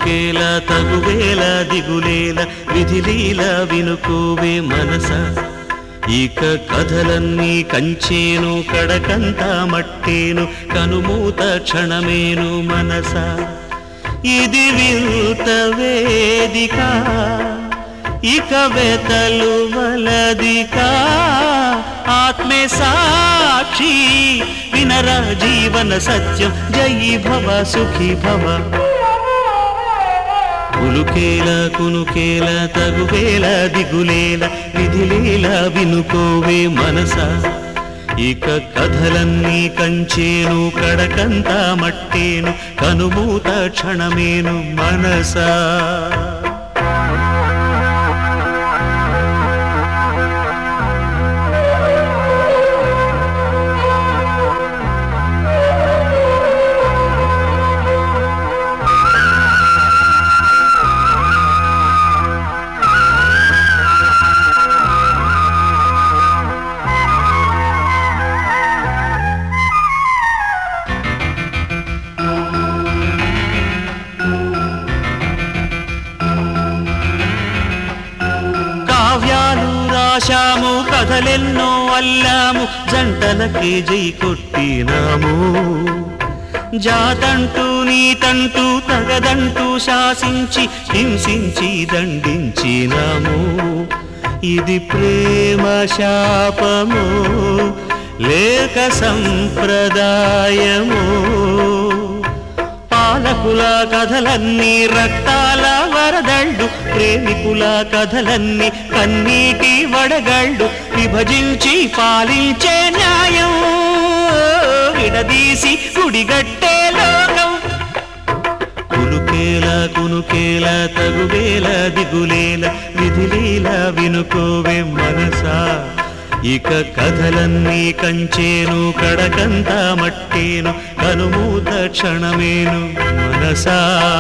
కునుకేల తగువేల దిగులేల విధిలీల వినుకోవే మనస ఇక కథలన్నీ కంచేను కడకంతా మట్టేను కనుమూత క్షణమేను మనస ఇది వింత వేదిక ఇక వెతలు వలదిక ఆత్మే సాక్షి వినరా జీవన సత్యం జయి భవ సుఖీ భవ కులుకేల కునుకేల తగువేల దిగులేల విధిలేల వినుకోవే మనస ఇక కథలన్నీ కంచేను కడకంతా మట్టేను కనుమూత క్షణమేను మనసా కావ్యాలు రాశాము కథలెన్నో అల్లాము జంటలకే జై కొట్టినాము జాతంటూ నీతంటూ తగదంటూ శాసించి హింసించి దండించినాము ఇది ప్రేమ శాపము లేక సంప్రదాయము పాలకుల కథలన్నీ రక్తాల వరదళ్ళు ప్రేమికుల కథలన్నీ కన్నీటి వడగళ్ళు విభజించి పాలించే న్యాయం విడదీసి గుడిగట్టే లోకం కునుకేల కునుకేల తగువేల దిగులేల విధిలీల వినుకోవే మనసా ఇక కథలన్నీ కంచేను కడకంతా మట్టేను కనుమూత క్షణమేను మనసా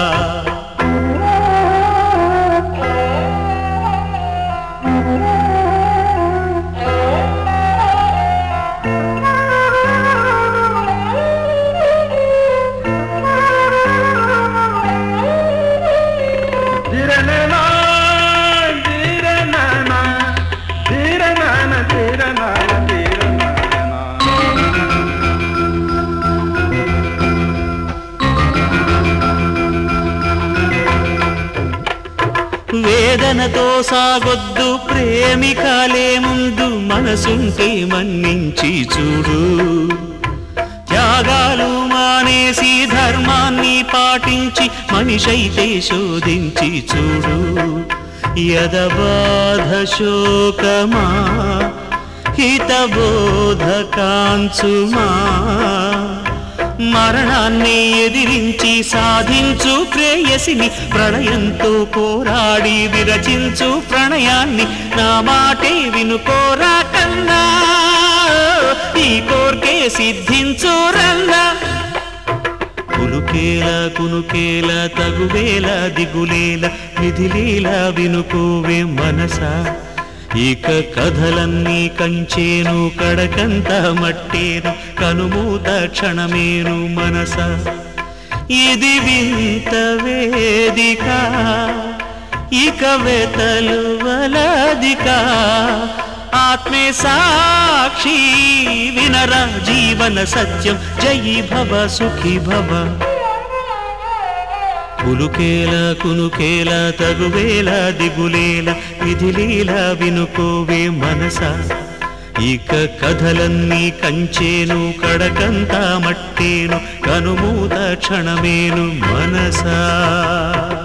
ధీరననా, ధీరననా, ధీరనన, ధీరనన, ధీరనన. వేదనతో సాగొద్దు ప్రేమికాలే ముందు మనసుంటే మన్నించి చూడు త్యాగాలు మానేసి ధర్మాన్ని పాటించి మనిషైతే శోధించి చూడు యదబాధ శోకమా హితబోధ కాంచుమా మరణాన్ని ఎదిరించి సాధించు ప్రేయసిని ప్రళయంతో పోరాడి విరచించు ప్రణయాన్ని నా మాటే వినుకోరా కన్నా ఈ కోర్కే సిద్ధించు రన్నా కులుకేల కునుకేల తగువేల దిగులేల విధిలీల వినుకోవే మనసా ఇక కథలన్నీ కంచేను కడకంత మట్టేను కనుమూత క్షణమేను మనస ఇది వింత వేదిక ఇక వెతలు వలదిక ఆత్మే సాక్షి వినర జీవన సత్యం జయి భవ సుఖీ భవ కులుకేల కునుకేల తగువేల దిగులేల విధిలీల వినుకోవే మనస ఇక కథలన్నీ కంచేను కడకంతా మట్టేను కనుమూత క్షణమేను మనసా